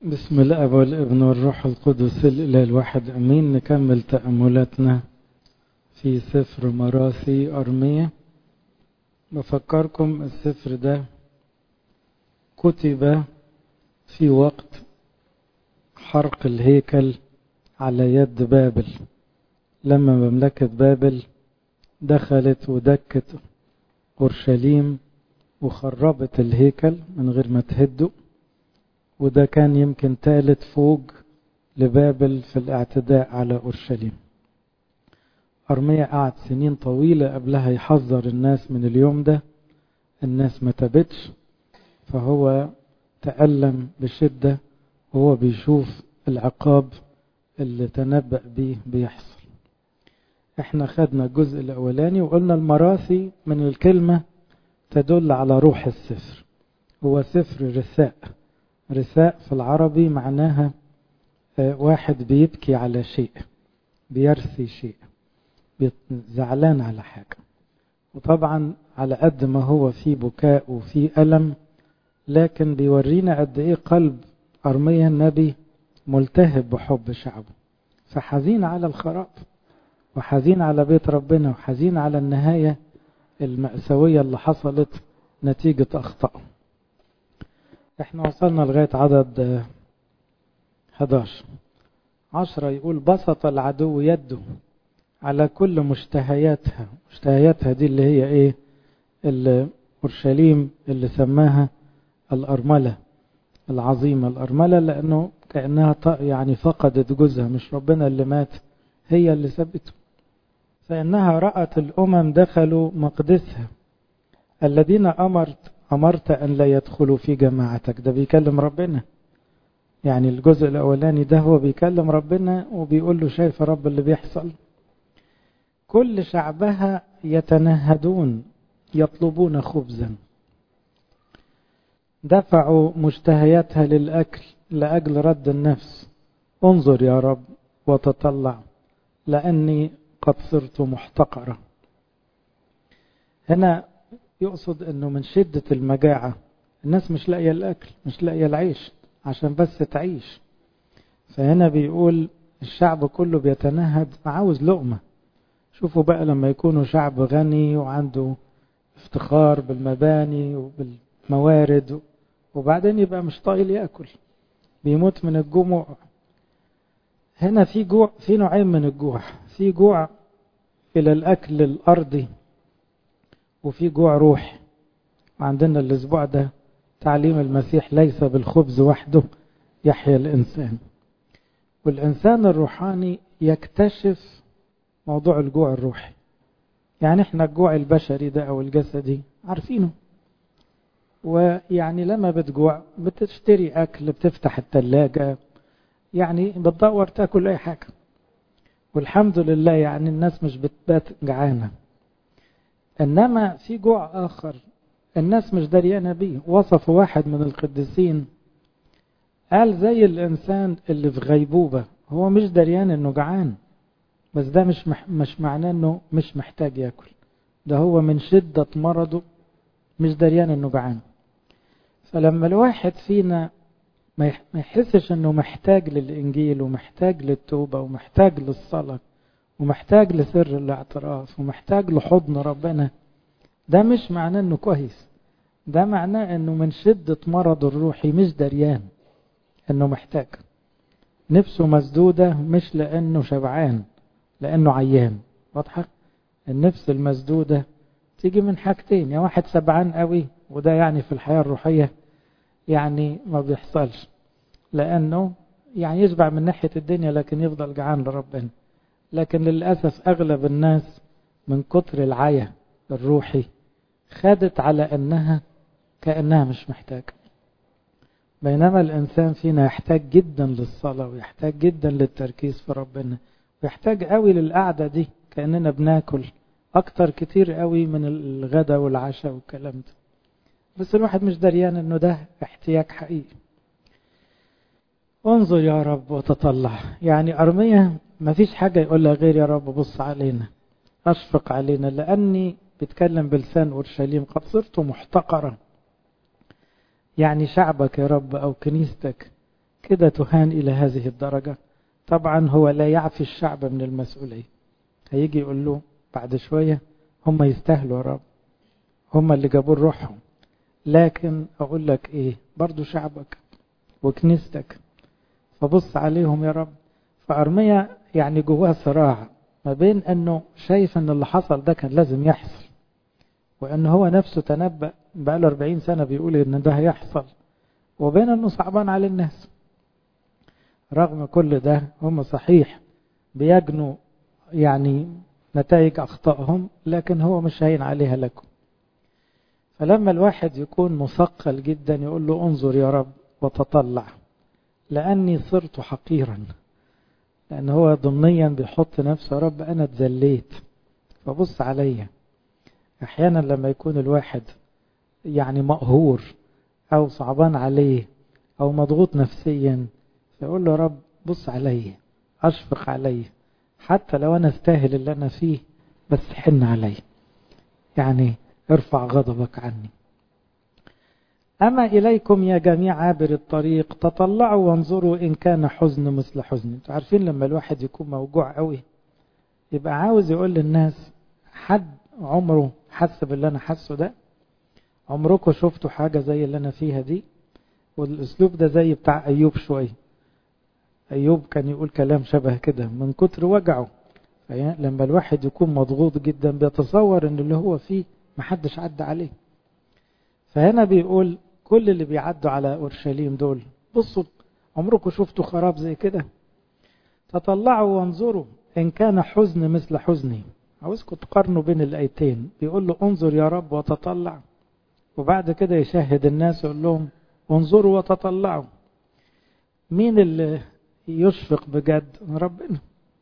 بسم الأب والابن والروح القدس الإله الواحد أمين نكمل تأملاتنا في سفر مراثي أرمية بفكركم السفر ده كتب في وقت حرق الهيكل على يد بابل لما مملكة بابل دخلت ودكت أورشليم وخربت الهيكل من غير ما تهده وده كان يمكن ثالث فوج لبابل في الاعتداء على أورشليم أرميا قعد سنين طويلة قبلها يحذر الناس من اليوم ده الناس ما تبتش فهو تألم بشدة وهو بيشوف العقاب اللي تنبأ بيه بيحصل احنا خدنا الجزء الأولاني وقلنا المراثي من الكلمة تدل على روح السفر هو سفر رثاء رثاء في العربي معناها واحد بيبكي على شيء بيرثي شيء زعلان على حاجة وطبعا على قد ما هو في بكاء وفي ألم لكن بيورينا قد ايه قلب أرميا النبي ملتهب بحب شعبه فحزين على الخراب وحزين على بيت ربنا وحزين على النهاية المأساوية اللي حصلت نتيجة أخطائه احنا وصلنا لغاية عدد 11 عشرة يقول بسط العدو يده على كل مشتهياتها مشتهياتها دي اللي هي ايه اللي أورشليم اللي سماها الأرملة العظيمة الأرملة لأنه كأنها يعني فقدت جوزها مش ربنا اللي مات هي اللي سبته فإنها رأت الأمم دخلوا مقدسها الذين أمرت أمرت أن لا يدخلوا في جماعتك ده بيكلم ربنا يعني الجزء الأولاني ده هو بيكلم ربنا وبيقول له شايف رب اللي بيحصل كل شعبها يتنهدون يطلبون خبزا دفعوا مشتهياتها للأكل لأجل رد النفس انظر يا رب وتطلع لأني قد صرت محتقرة هنا يقصد انه من شدة المجاعة الناس مش لاقية الاكل مش لاقية العيش عشان بس تعيش فهنا بيقول الشعب كله بيتنهد عاوز لقمة شوفوا بقى لما يكونوا شعب غني وعنده افتخار بالمباني وبالموارد وبعدين يبقى مش طايل ياكل بيموت من الجوع هنا في جوع في نوعين من الجوع في جوع الى الاكل الارضي وفي جوع روح وعندنا الاسبوع ده تعليم المسيح ليس بالخبز وحده يحيا الانسان والانسان الروحاني يكتشف موضوع الجوع الروحي يعني احنا الجوع البشري ده او الجسدي عارفينه ويعني لما بتجوع بتشتري اكل بتفتح الثلاجة يعني بتدور تاكل اي حاجة والحمد لله يعني الناس مش بتبات جعانه انما في جوع اخر الناس مش دريانه بيه وصف واحد من القديسين قال زي الانسان اللي في غيبوبه هو مش دريان انه جعان بس ده مش مح مش معناه انه مش محتاج ياكل ده هو من شده مرضه مش دريان انه جعان فلما الواحد فينا ما يحسش انه محتاج للانجيل ومحتاج للتوبه ومحتاج للصلاه ومحتاج لسر الاعتراف ومحتاج لحضن ربنا ده مش معناه انه كويس ده معناه انه من شدة مرض الروحي مش دريان انه محتاج نفسه مسدودة مش لانه شبعان لانه عيان واضحة النفس المسدودة تيجي من حاجتين يا واحد سبعان قوي وده يعني في الحياة الروحية يعني ما بيحصلش لانه يعني يشبع من ناحية الدنيا لكن يفضل جعان لربنا لكن للأسف أغلب الناس من كتر العيا الروحي خدت على أنها كأنها مش محتاجة بينما الإنسان فينا يحتاج جدا للصلاة ويحتاج جدا للتركيز في ربنا ويحتاج قوي للقعدة دي كأننا بناكل أكتر كتير قوي من الغداء والعشاء والكلام ده بس الواحد مش دريان انه ده احتياج حقيقي انظر يا رب وتطلع يعني أرمية ما فيش حاجة يقولها غير يا رب بص علينا أشفق علينا لأني بتكلم بلسان أورشليم قد صرت محتقرا يعني شعبك يا رب أو كنيستك كده تهان إلى هذه الدرجة طبعا هو لا يعفي الشعب من المسؤولية هيجي يقول له بعد شوية هم يستاهلوا يا رب هم اللي جابوا روحهم لكن أقول لك إيه برضو شعبك وكنيستك فبص عليهم يا رب فأرميا يعني جواه صراع ما بين أنه شايف أن اللي حصل ده كان لازم يحصل وأنه هو نفسه تنبأ بقاله 40 سنة بيقول أن ده هيحصل وبين أنه صعبان على الناس رغم كل ده هم صحيح بيجنوا يعني نتائج أخطائهم لكن هو مش هين عليها لكم فلما الواحد يكون مثقل جدا يقول له انظر يا رب وتطلع لأني صرت حقيرا لأن هو ضمنيا بيحط نفسه يا رب أنا اتذليت فبص عليا أحيانا لما يكون الواحد يعني مقهور أو صعبان عليه أو مضغوط نفسيا فيقول له يا رب بص عليا أشفق عليا حتى لو أنا استاهل اللي أنا فيه بس حن عليا يعني ارفع غضبك عني أما إليكم يا جميع عابر الطريق تطلعوا وانظروا إن كان حزن مثل حزني انتوا عارفين لما الواحد يكون موجوع قوي يبقى عاوز يقول للناس حد عمره حس باللي أنا حاسه ده عمركم شفتوا حاجة زي اللي أنا فيها دي والأسلوب ده زي بتاع أيوب شوية أيوب كان يقول كلام شبه كده من كتر وجعه لما الواحد يكون مضغوط جدا بيتصور ان اللي هو فيه محدش عدى عليه فهنا بيقول كل اللي بيعدوا على أورشليم دول بصوا عمركم شفتوا خراب زي كده تطلعوا وانظروا إن كان حزن مثل حزني عاوزكم تقارنوا بين الآيتين بيقول له انظر يا رب وتطلع وبعد كده يشهد الناس يقول لهم انظروا وتطلعوا مين اللي يشفق بجد ربنا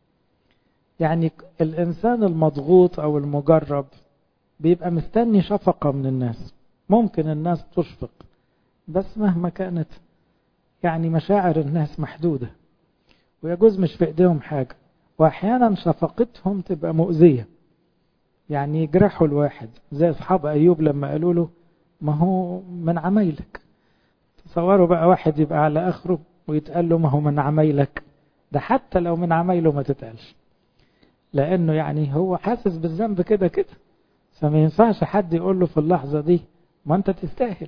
يعني الإنسان المضغوط أو المجرب بيبقى مستني شفقة من الناس ممكن الناس تشفق بس مهما كانت يعني مشاعر الناس محدودة ويجوز مش في ايديهم حاجة واحيانا شفقتهم تبقى مؤذية يعني يجرحوا الواحد زي اصحاب ايوب لما قالوا له ما هو من عمايلك تصوروا بقى واحد يبقى على اخره ويتقال له ما هو من عمايلك ده حتى لو من عمايله ما تتقالش لانه يعني هو حاسس بالذنب كده كده فما ينفعش حد يقول له في اللحظة دي ما انت تستاهل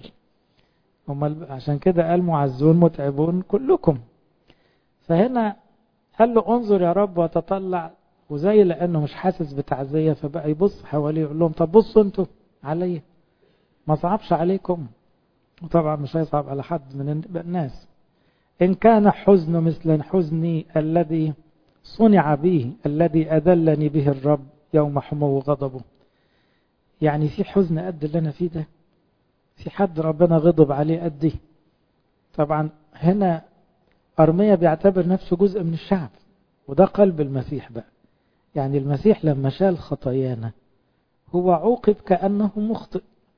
هم عشان كده قال معزون متعبون كلكم فهنا قال له انظر يا رب وتطلع وزي لانه مش حاسس بتعزية فبقى يبص حواليه يقول لهم طب بصوا انتوا عليا ما صعبش عليكم وطبعا مش هيصعب على حد من الناس إن كان حزن مثل حزني الذي صنع به الذي أذلني به الرب يوم حمو غضبه يعني في حزن قد اللي أنا فيه ده في حد ربنا غضب عليه قدي طبعا هنا أرميا بيعتبر نفسه جزء من الشعب وده قلب المسيح بقى يعني المسيح لما شال خطايانا هو عوقب كأنه مخطئ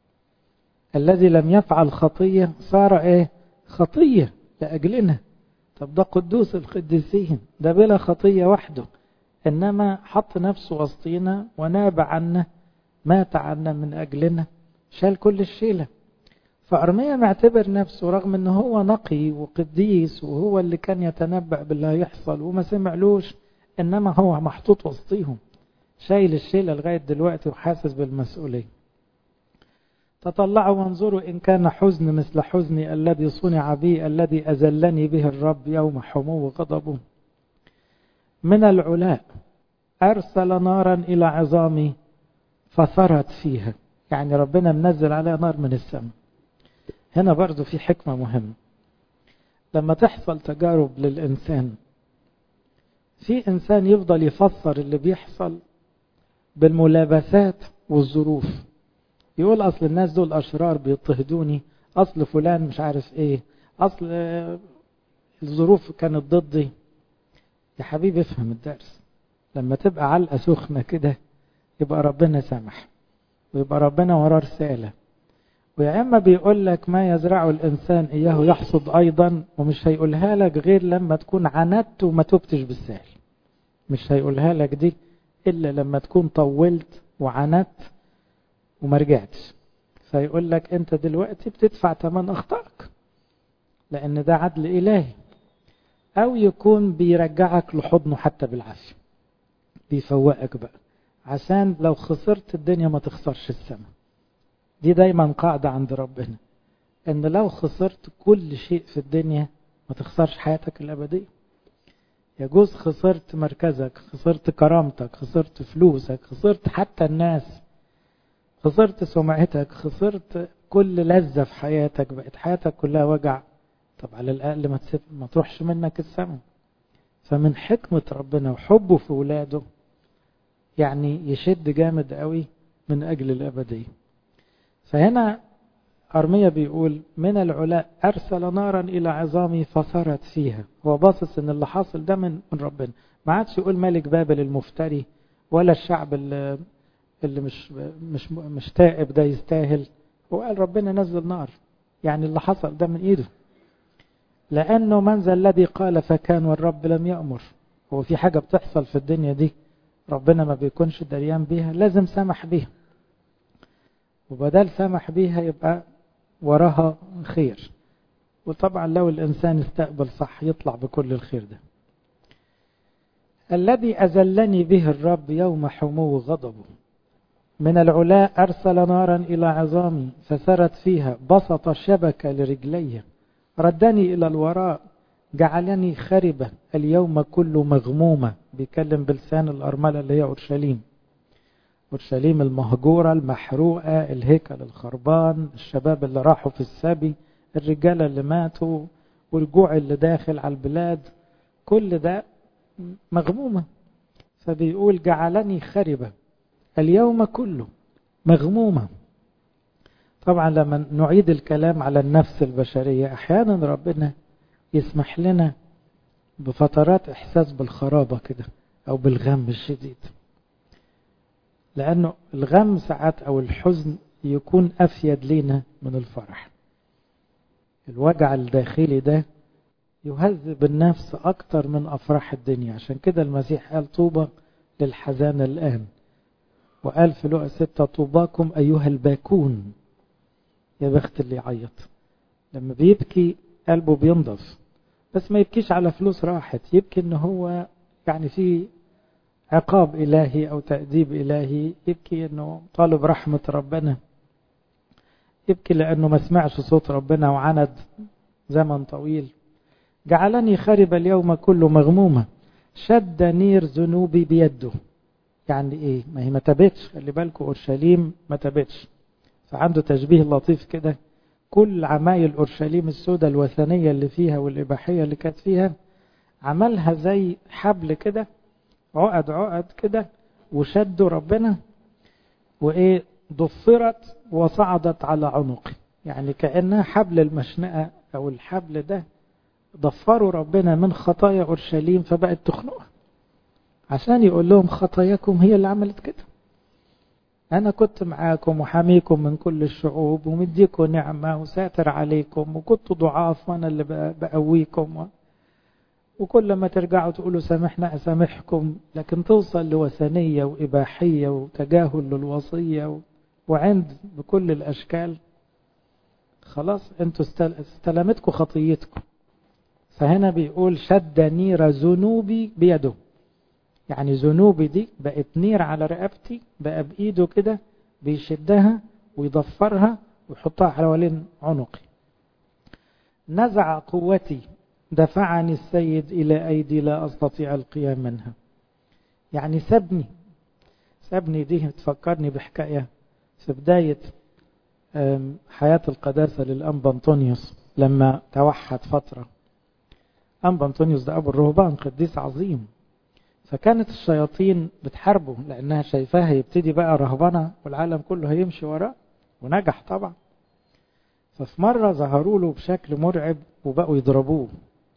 الذي لم يفعل خطية صار ايه خطية لأجلنا طب ده قدوس القديسين ده بلا خطية وحده إنما حط نفسه وسطينا وناب عنا مات عنا من أجلنا شال كل الشيلة فأرميا معتبر نفسه رغم أنه هو نقي وقديس وهو اللي كان يتنبأ باللي هيحصل وما سمعلوش إنما هو محطوط وسطيهم شايل الشيلة لغاية دلوقتي وحاسس بالمسؤولية تطلعوا وانظروا إن كان حزن مثل حزني الذي صنع بي الذي أزلني به الرب يوم حمو غضبه من العلاء أرسل نارا إلى عظامي فثرت فيها يعني ربنا منزل عليها نار من السماء هنا برضو في حكمة مهمة لما تحصل تجارب للإنسان في إنسان يفضل يفسر اللي بيحصل بالملابسات والظروف يقول أصل الناس دول أشرار بيضطهدوني أصل فلان مش عارف إيه أصل الظروف كانت ضدي يا حبيبي افهم الدرس لما تبقى علقة سخنة كده يبقى ربنا سامح ويبقى ربنا وراه رسالة ويا إما بيقول لك ما يزرعه الإنسان إياه يحصد أيضا ومش هيقولها لك غير لما تكون عندت وما تبتش بالسهل مش هيقولها لك دي إلا لما تكون طولت وعندت وما رجعتش فيقول لك أنت دلوقتي بتدفع ثمن أخطائك لأن ده عدل إلهي أو يكون بيرجعك لحضنه حتى بالعافية بيفوقك بقى عشان لو خسرت الدنيا ما تخسرش السماء دي دايما قاعدة عند ربنا ان لو خسرت كل شيء في الدنيا ما تخسرش حياتك الأبدية يجوز خسرت مركزك خسرت كرامتك خسرت فلوسك خسرت حتى الناس خسرت سمعتك خسرت كل لذة في حياتك بقت حياتك كلها وجع طب على الأقل ما, تسيب ما تروحش منك السماء فمن حكمة ربنا وحبه في ولاده يعني يشد جامد قوي من أجل الأبدية فهنا أرمية بيقول من العلاء أرسل نارا إلى عظامي فصارت فيها هو باصص إن اللي حاصل ده من, من ربنا ما عادش يقول ملك بابل المفتري ولا الشعب اللي, اللي مش مش مش تائب ده يستاهل هو قال ربنا نزل نار يعني اللي حصل ده من إيده لأنه من ذا الذي قال فكان والرب لم يأمر هو في حاجة بتحصل في الدنيا دي ربنا ما بيكونش دريان بيها لازم سمح بيها وبدل سمح بيها يبقى وراها خير وطبعا لو الإنسان استقبل صح يطلع بكل الخير ده الذي أزلني به الرب يوم حمو غضبه من العلاء أرسل نارا إلى عظامي فسرت فيها بسط شبكة لرجلي ردني إلى الوراء جعلني خربة اليوم كله مغمومة بيكلم بلسان الأرملة اللي هي أورشليم أورشليم المهجورة المحروقة الهيكل الخربان الشباب اللي راحوا في السبي الرجالة اللي ماتوا والجوع اللي داخل على البلاد كل ده مغمومة فبيقول جعلني خربة اليوم كله مغمومة طبعا لما نعيد الكلام على النفس البشرية أحيانا ربنا يسمح لنا بفترات إحساس بالخرابة كده أو بالغم الشديد لأنه الغم ساعات أو الحزن يكون أفيد لنا من الفرح الوجع الداخلي ده يهذب النفس أكتر من أفراح الدنيا عشان كده المسيح قال طوبى للحزان الآن وقال في لقى ستة طوباكم أيها الباكون يا بخت اللي يعيط لما بيبكي قلبه بينضف بس ما يبكيش على فلوس راحت يبكي ان هو يعني في عقاب إلهي أو تأديب إلهي يبكي أنه طالب رحمة ربنا يبكي لأنه ما سمعش صوت ربنا وعند زمن طويل جعلني خرب اليوم كله مغمومة شد نير ذنوبي بيده يعني ايه ما هي ما تبتش خلي بالكم اورشليم ما تبتش فعنده تشبيه لطيف كده كل عمايل اورشليم السوداء الوثنيه اللي فيها والاباحيه اللي كانت فيها عملها زي حبل كده عقد عقد كده وشدوا ربنا وايه ضفرت وصعدت على عنقي يعني كانها حبل المشنقه او الحبل ده ضفروا ربنا من خطايا اورشليم فبقت تخنقها عشان يقول لهم خطاياكم هي اللي عملت كده أنا كنت معاكم وحاميكم من كل الشعوب ومديكم نعمة وساتر عليكم وكنتوا ضعاف وأنا اللي بقويكم و... وكل ما ترجعوا تقولوا سامحنا أسامحكم لكن توصل لوثنية وإباحية وتجاهل للوصية و... وعند بكل الأشكال خلاص انتوا استلمتكم خطيتكم فهنا بيقول شد نير ذنوبي بيده يعني ذنوبي دي بقت نير على رقبتي بقى بإيده كده بيشدها ويضفرها ويحطها حوالين عنقي نزع قوتي دفعني السيد إلى أيدي لا أستطيع القيام منها يعني سبني سبني دي تفكرني بحكاية في بداية حياة القداسة للأنبا أنطونيوس لما توحد فترة أنبا أنطونيوس ده أبو الرهبان قديس عظيم فكانت الشياطين بتحاربه لأنها شايفاها يبتدي بقى رهبنة والعالم كله هيمشي وراه ونجح طبعا ففي مرة ظهروا له بشكل مرعب وبقوا يضربوه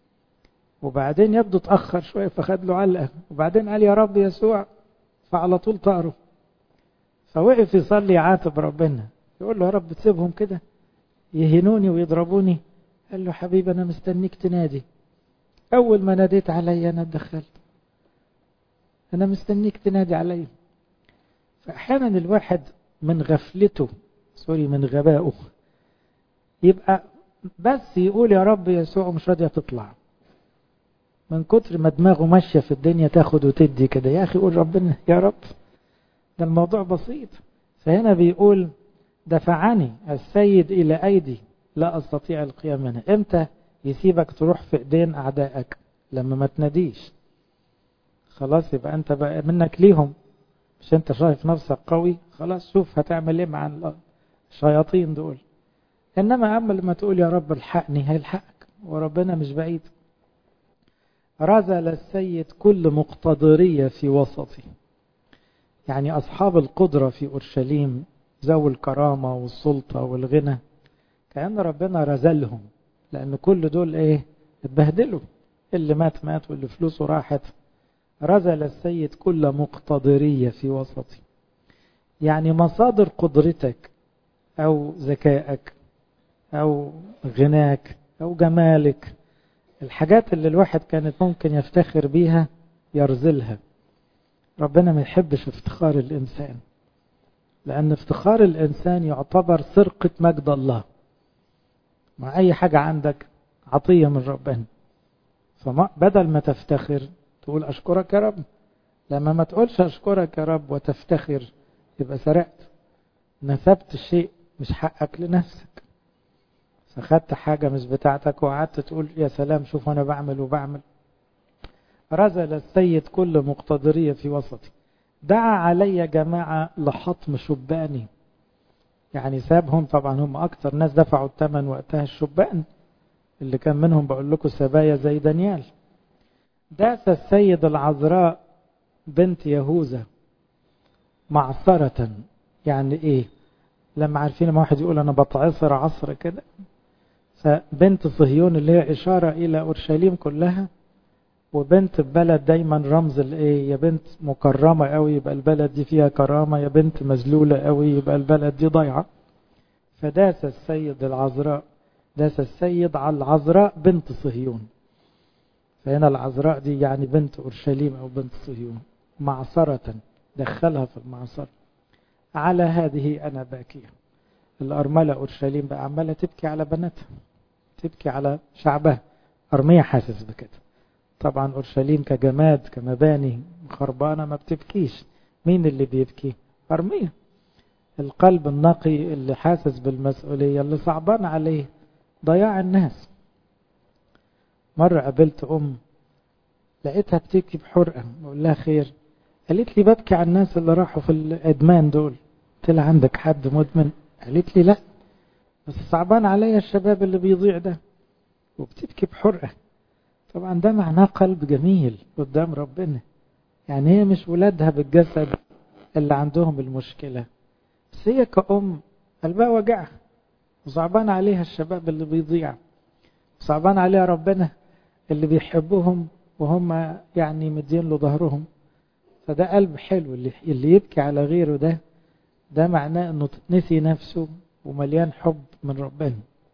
وبعدين يبدو اتأخر شوية فخد له علقة وبعدين قال يا رب يسوع فعلى طول طاره فوقف يصلي يعاتب ربنا يقول له يا رب تسيبهم كده يهنوني ويضربوني قال له حبيبي أنا مستنيك تنادي أول ما ناديت علي أنا اتدخلت أنا مستنيك تنادي علي فأحيانا الواحد من غفلته سوري من غبائه يبقى بس يقول يا رب يسوع مش راضية تطلع من كتر ما دماغه ماشية في الدنيا تاخد وتدي كده يا أخي قول ربنا يا رب ده الموضوع بسيط فهنا بيقول دفعني السيد إلى أيدي لا أستطيع القيام منها إمتى يسيبك تروح في إيدين أعدائك لما ما تناديش خلاص يبقى أنت بقى منك ليهم مش أنت شايف نفسك قوي خلاص شوف هتعمل إيه مع الشياطين دول إنما أما لما تقول يا رب الحقني هيلحقك وربنا مش بعيد رزل السيد كل مقتدرية في وسطي يعني أصحاب القدرة في أورشليم ذوي الكرامة والسلطة والغنى كأن ربنا رزلهم لأن كل دول إيه اتبهدلوا اللي مات مات واللي فلوسه راحت رزل السيد كل مقتدرية في وسطي يعني مصادر قدرتك أو ذكائك أو غناك أو جمالك الحاجات اللي الواحد كانت ممكن يفتخر بيها يرزلها ربنا ما يحبش افتخار الإنسان لأن افتخار الإنسان يعتبر سرقة مجد الله مع أي حاجة عندك عطية من ربنا فبدل ما تفتخر تقول أشكرك يا رب لما ما تقولش أشكرك يا رب وتفتخر يبقى سرقت نسبت الشيء مش حقك لنفسك فخدت حاجة مش بتاعتك وقعدت تقول يا سلام شوف أنا بعمل وبعمل رزل السيد كل مقتدرية في وسطي دعا علي جماعة لحطم شباني يعني سابهم طبعا هم أكتر ناس دفعوا الثمن وقتها الشبان اللي كان منهم بقول لكم سبايا زي دانيال داس السيد العذراء بنت يهوذا معصرة يعني ايه لما عارفين لما واحد يقول انا بتعصر عصر كده فبنت صهيون اللي هي اشارة الى اورشليم كلها وبنت البلد دايما رمز الايه يا بنت مكرمة قوي يبقى البلد دي فيها كرامة يا بنت مذلولة قوي يبقى البلد دي ضايعة فداس السيد العذراء داس السيد على العذراء بنت صهيون فهنا العذراء دي يعني بنت أورشليم أو بنت صهيون معصرة دخلها في المعصرة على هذه أنا باكية الأرملة أورشليم بقى عمالة تبكي على بناتها تبكي على شعبها أرمية حاسس بكده طبعا أورشليم كجماد كمباني خربانة ما بتبكيش مين اللي بيبكي أرمية القلب النقي اللي حاسس بالمسؤولية اللي صعبان عليه ضياع الناس مرة قابلت أم لقيتها بتبكي بحرقة بقول لها خير قالت لي ببكي على الناس اللي راحوا في الإدمان دول قلت لها عندك حد مدمن قالت لي لا بس صعبان عليا الشباب اللي بيضيع ده وبتبكي بحرقة طبعا ده معناه قلب جميل قدام ربنا يعني هي مش ولادها بالجسد اللي عندهم المشكلة بس هي كأم قلبها وجعها وصعبان عليها الشباب اللي بيضيع صعبان عليها ربنا اللي بيحبهم وهم يعني مدين له ظهرهم فده قلب حلو اللي, اللي يبكي على غيره ده ده معناه انه نسي نفسه ومليان حب من ربنا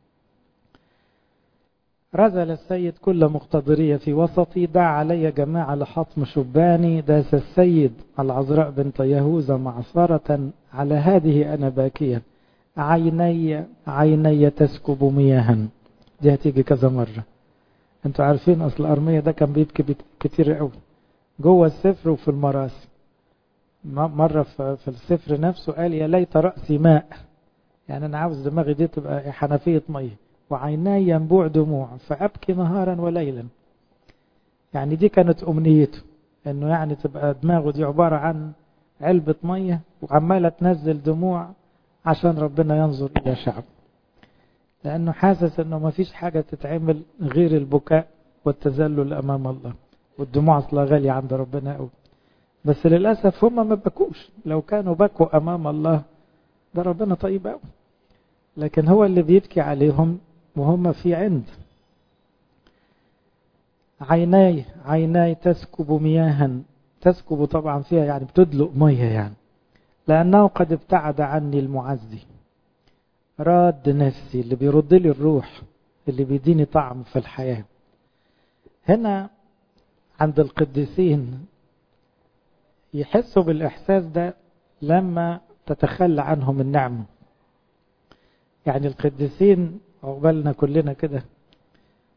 رزل السيد كل مقتدرية في وسطي دعا علي جماعة لحطم شباني داس السيد العذراء بنت يهوذا معصرة على هذه أنا باكيا عيني عيني تسكب مياها دي هتيجي كذا مرة انتوا عارفين اصل ارمية ده كان بيبكي كتير قوي جوه السفر وفي المراسي مرة في السفر نفسه قال يا ليت رأسي ماء يعني انا عاوز دماغي دي تبقى حنفية مية وعيناي ينبوع دموع فأبكي نهارا وليلا يعني دي كانت أمنيته انه يعني تبقى دماغه دي عبارة عن علبة مية وعمالة تنزل دموع عشان ربنا ينظر إلى شعب لأنه حاسس أنه ما فيش حاجة تتعمل غير البكاء والتذلل أمام الله والدموع أصلا غالية عند ربنا قوي بس للأسف هم ما بكوش لو كانوا بكوا أمام الله ده ربنا طيب قوي لكن هو اللي بيبكي عليهم وهم في عند عيناي عيناي تسكب مياها تسكب طبعا فيها يعني بتدلق مية يعني لأنه قد ابتعد عني المعزي راد نفسي اللي بيرد لي الروح اللي بيديني طعم في الحياة هنا عند القديسين يحسوا بالإحساس ده لما تتخلى عنهم النعمة يعني القديسين عقبالنا كلنا كده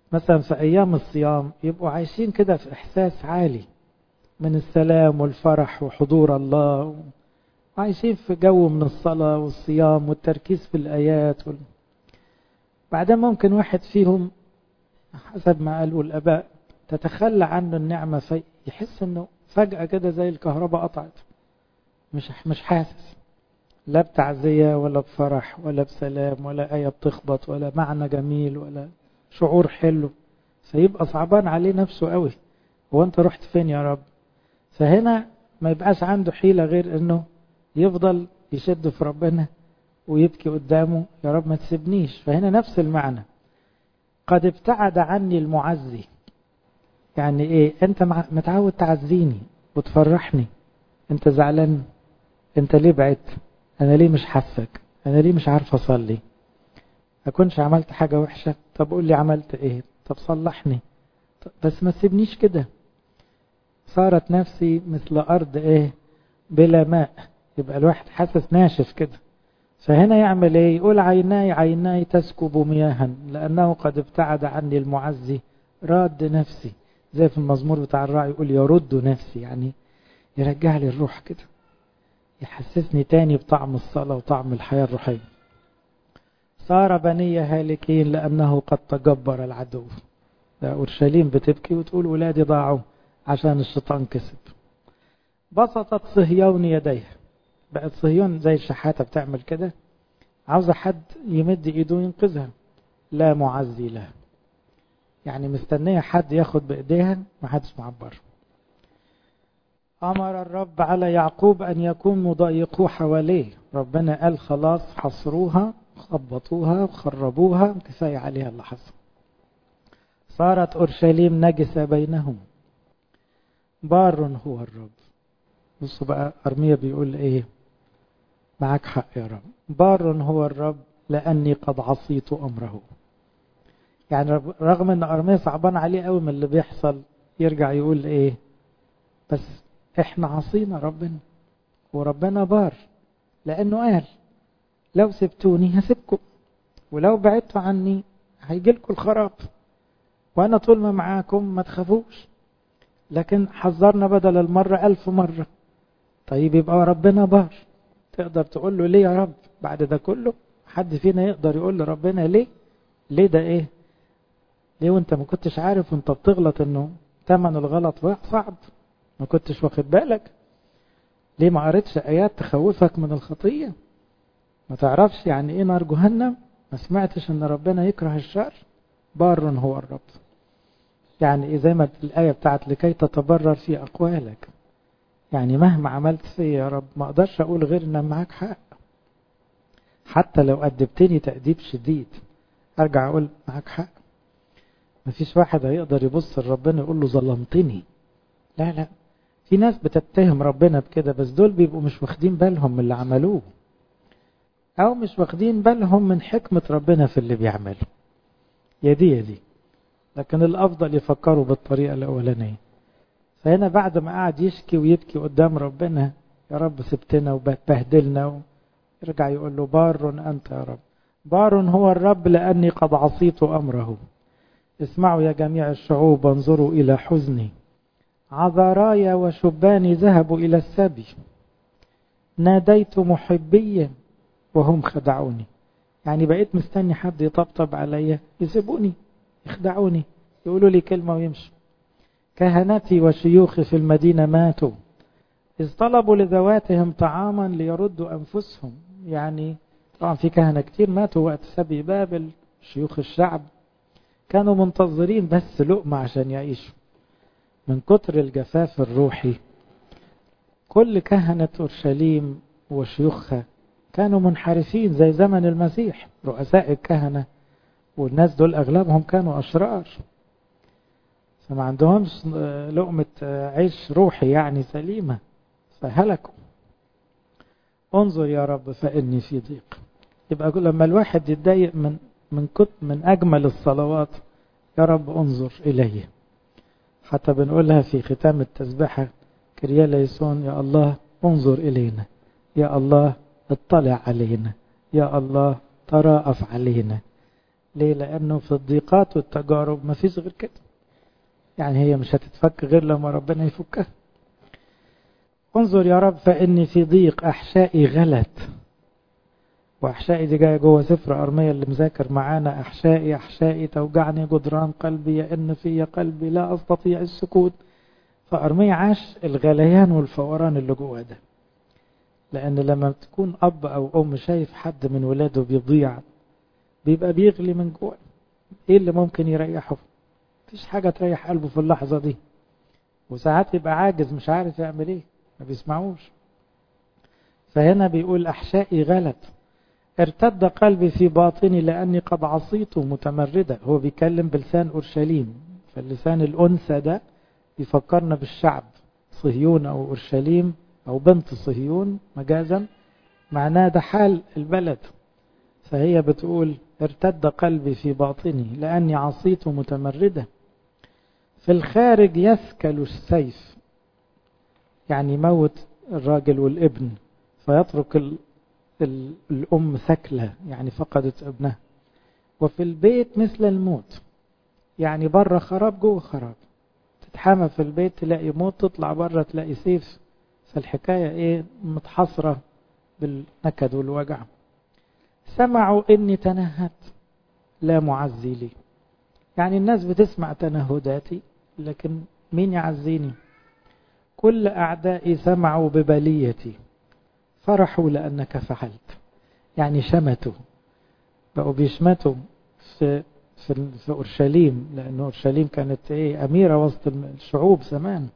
مثلا في أيام الصيام يبقوا عايشين كده في إحساس عالي من السلام والفرح وحضور الله وعايشين في جو من الصلاة والصيام والتركيز في الآيات وال... بعدين ممكن واحد فيهم حسب ما قالوا الآباء تتخلى عنه النعمة فيحس انه فجأة كده زي الكهرباء قطعت مش مش حاسس لا بتعزية ولا بفرح ولا بسلام ولا آية بتخبط ولا معنى جميل ولا شعور حلو فيبقى صعبان عليه نفسه قوي هو انت رحت فين يا رب فهنا ما يبقاش عنده حيلة غير انه يفضل يشد في ربنا ويبكي قدامه يا رب ما تسيبنيش فهنا نفس المعنى قد ابتعد عني المعزي يعني ايه انت متعود تعزيني وتفرحني انت زعلان انت ليه بعدت انا ليه مش حاسك انا ليه مش عارف اصلي اكونش عملت حاجة وحشة طب قول لي عملت ايه طب صلحني طب بس ما تسيبنيش كده صارت نفسي مثل ارض ايه بلا ماء يبقى الواحد حاسس ناشف كده فهنا يعمل ايه يقول عيناي عيناي تسكب مياها لانه قد ابتعد عني المعزي راد نفسي زي في المزمور بتاع الراعي يقول يرد نفسي يعني يرجع لي الروح كده يحسسني تاني بطعم الصلاة وطعم الحياة الروحية صار بني هالكين لأنه قد تجبر العدو ده أورشليم بتبكي وتقول ولادي ضاعوا عشان الشيطان كسب بسطت صهيون يديها بقت صهيون زي الشحاتة بتعمل كده عاوزة حد يمد ايده ينقذها لا معزي لها يعني مستنية حد ياخد بإيديها ما حدش معبر أمر الرب على يعقوب أن يكون مضايقوه حواليه ربنا قال خلاص حصروها خبطوها وخربوها كفاية عليها اللي حصل صارت أورشليم نجسة بينهم بار هو الرب بصوا بقى أرمية بيقول إيه معك حق يا رب بار هو الرب لأني قد عصيت أمره يعني رغم ان أرمية صعبان عليه قوي من اللي بيحصل يرجع يقول ايه بس احنا عصينا ربنا وربنا بار لانه قال لو سبتوني هسيبكم ولو بعدتوا عني هيجيلكم الخراب وانا طول ما معاكم ما تخافوش لكن حذرنا بدل المرة ألف مرة طيب يبقى ربنا بار تقدر تقول له ليه يا رب بعد ده كله حد فينا يقدر يقول لربنا ليه ليه ده ايه ليه وانت ما كنتش عارف وانت بتغلط انه تمن الغلط صعب ما كنتش واخد بالك ليه ما قريتش ايات تخوفك من الخطية ما تعرفش يعني ايه نار جهنم ما سمعتش ان ربنا يكره الشر بار هو الرب يعني إيه زي ما الآية بتاعت لكي تتبرر في أقوالك يعني مهما عملت فيا يا رب ما أقدرش أقول غير إن معاك حق حتى لو أدبتني تأديب شديد أرجع أقول معاك حق مفيش واحد هيقدر يبص لربنا يقول له ظلمتني لا لا في ناس بتتهم ربنا بكده بس دول بيبقوا مش واخدين بالهم من اللي عملوه أو مش واخدين بالهم من حكمة ربنا في اللي بيعمله يا دي يا دي لكن الأفضل يفكروا بالطريقة الأولانية فهنا بعد ما قعد يشكي ويبكي قدام ربنا يا رب سبتنا وبهدلنا يرجع يقول له بار أنت يا رب بار هو الرب لأني قد عصيت أمره اسمعوا يا جميع الشعوب وانظروا إلى حزني عذرايا وشباني ذهبوا إلى السبي ناديت محبيا وهم خدعوني يعني بقيت مستني حد يطبطب عليا يسيبوني يخدعوني يقولوا لي كلمة ويمشوا كهنتي وشيوخي في المدينة ماتوا إذ طلبوا لذواتهم طعاما ليردوا أنفسهم يعني طبعا في كهنة كتير ماتوا وقت سبي بابل شيوخ الشعب كانوا منتظرين بس لقمة عشان يعيشوا من كتر الجفاف الروحي كل كهنة أورشليم وشيوخها كانوا منحرفين زي زمن المسيح رؤساء الكهنة والناس دول أغلبهم كانوا أشرار فما عندهمش لقمة عيش روحي يعني سليمة فهلكوا انظر يا رب فإني في ضيق يبقى لما الواحد يتضايق من من كت من أجمل الصلوات يا رب انظر إلي حتى بنقولها في ختام التسبحة كريا ليسون يا الله انظر إلينا يا الله اطلع علينا يا الله تراءف علينا ليه لأنه في الضيقات والتجارب ما فيش غير كده يعني هي مش هتتفك غير لما ربنا يفكها انظر يا رب فإني في ضيق أحشائي غلت وأحشائي دي جاية جوه سفر أرمية اللي مذاكر معانا أحشائي أحشائي توجعني جدران قلبي يئن في قلبي لا أستطيع السكوت فأرمية عاش الغليان والفوران اللي جوه ده لأن لما تكون أب أو أم شايف حد من ولاده بيضيع بيبقى بيغلي من جوه إيه اللي ممكن يريحه مفيش حاجة تريح قلبه في اللحظة دي وساعات يبقى عاجز مش عارف يعمل ايه ما بيسمعوش فهنا بيقول أحشائي غلت ارتد قلبي في باطني لأني قد عصيت متمردة هو بيكلم بلسان أورشليم فاللسان الأنثى ده يفكرنا بالشعب صهيون أو أورشليم أو بنت صهيون مجازا معناه ده حال البلد فهي بتقول ارتد قلبي في باطني لأني عصيت متمردة في الخارج يثكل السيف يعني يموت الراجل والابن فيترك ال ال الأم ثكلة يعني فقدت ابنها وفي البيت مثل الموت يعني بره خراب جوه خراب تتحامى في البيت تلاقي موت تطلع بره تلاقي سيف فالحكاية ايه متحصرة بالنكد والوجع سمعوا اني تنهدت لا معزي لي يعني الناس بتسمع تنهداتي لكن مين يعزيني كل أعدائي سمعوا ببليتي فرحوا لأنك فعلت يعني شمتوا بقوا بيشمتوا في في في اورشليم لان اورشليم كانت ايه اميره وسط الشعوب زمان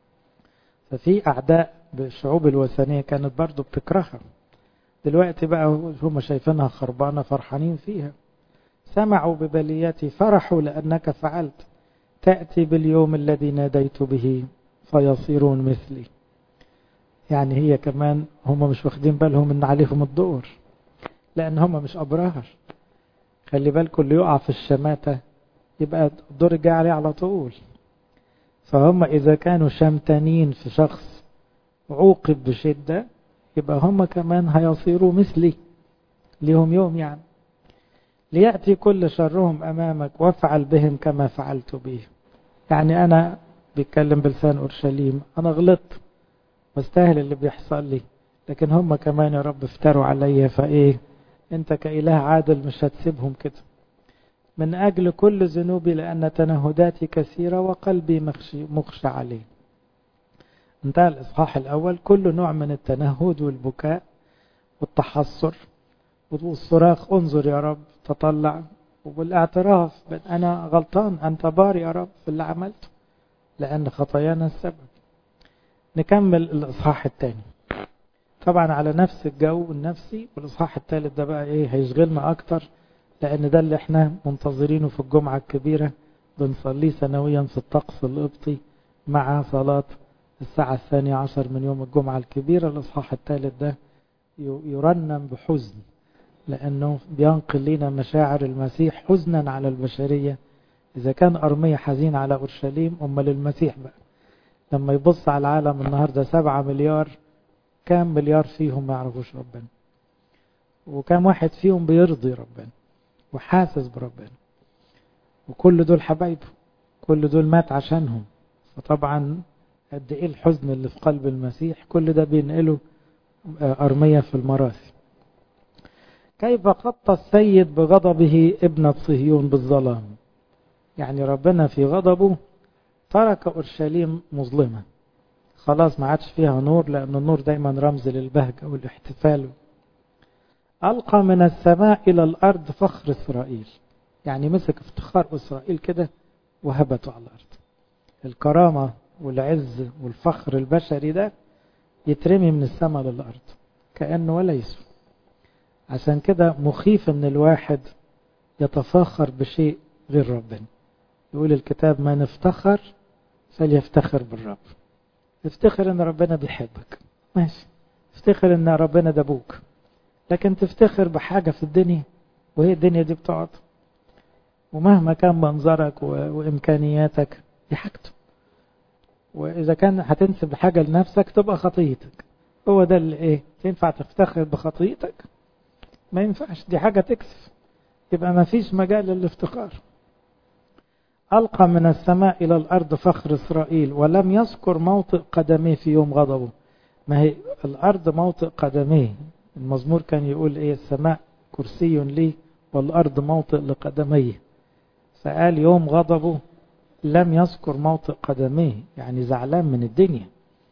ففي اعداء بالشعوب الوثنيه كانت برضو بتكرهها دلوقتي بقى هم شايفينها خربانه فرحانين فيها سمعوا ببليتي فرحوا لانك فعلت تاتي باليوم الذي ناديت به فيصيرون مثلي يعني هي كمان هم مش واخدين بالهم ان عليهم الدور لان هم مش ابرار خلي بالكم اللي يقع في الشماتة يبقى الدور جاي عليه على طول فهم إذا كانوا شمتانين في شخص عوقب بشدة يبقى هم كمان هيصيروا مثلي ليهم يوم يعني ليأتي كل شرهم أمامك وافعل بهم كما فعلت به يعني أنا بيتكلم بلسان أورشليم أنا غلطت واستاهل اللي بيحصل لي لكن هم كمان يا رب افتروا عليا فإيه انت كإله عادل مش هتسيبهم كده من أجل كل ذنوبي لأن تنهداتي كثيرة وقلبي مخشي, مخشى عليه انتهى الإصحاح الأول كل نوع من التنهد والبكاء والتحسر والصراخ انظر يا رب تطلع والاعتراف أنا غلطان أنت بار يا رب في اللي عملته لأن خطايانا السبب نكمل الإصحاح الثاني طبعا على نفس الجو النفسي والإصحاح الثالث ده بقى إيه هيشغلنا أكتر لأن ده اللي احنا منتظرينه في الجمعة الكبيرة بنصليه سنويا في الطقس القبطي مع صلاة الساعة الثانية عشر من يوم الجمعة الكبيرة الإصحاح الثالث ده يرنم بحزن لأنه بينقل لنا مشاعر المسيح حزنا على البشرية إذا كان أرمية حزين على أورشليم أمال المسيح بقى لما يبص على العالم النهاردة سبعة مليار كام مليار فيهم ما يعرفوش ربنا وكام واحد فيهم بيرضي ربنا وحاسس بربنا وكل دول حبايبه كل دول مات عشانهم فطبعا قد ايه الحزن اللي في قلب المسيح كل ده بينقله أرمية في المراثي كيف غطى السيد بغضبه ابنة صهيون بالظلام يعني ربنا في غضبه ترك أورشليم مظلمة خلاص ما عادش فيها نور لأن النور دايما رمز للبهجة والاحتفال ألقى من السماء إلى الأرض فخر إسرائيل يعني مسك افتخار إسرائيل كده وهبته على الأرض الكرامة والعز والفخر البشري ده يترمي من السماء للأرض كأنه ولا يسوى عشان كده مخيف ان الواحد يتفاخر بشيء غير ربنا يقول الكتاب من افتخر فليفتخر بالرب افتخر ان ربنا بيحبك ماشي افتخر ان ربنا ده ابوك لكن تفتخر بحاجة في الدنيا وهي الدنيا دي بتقعد ومهما كان منظرك وامكانياتك دي حاجته واذا كان هتنسب حاجة لنفسك تبقى خطيتك هو ده اللي ايه ينفع تفتخر بخطيتك ما ينفعش دي حاجة تكسف يبقى ما فيش مجال للافتقار ألقى من السماء إلى الأرض فخر إسرائيل ولم يذكر موطئ قدميه في يوم غضبه ما هي الأرض موطئ قدميه المزمور كان يقول إيه السماء كرسي لي والأرض موطئ لقدميه فقال يوم غضبه لم يذكر موطئ قدميه يعني زعلان من الدنيا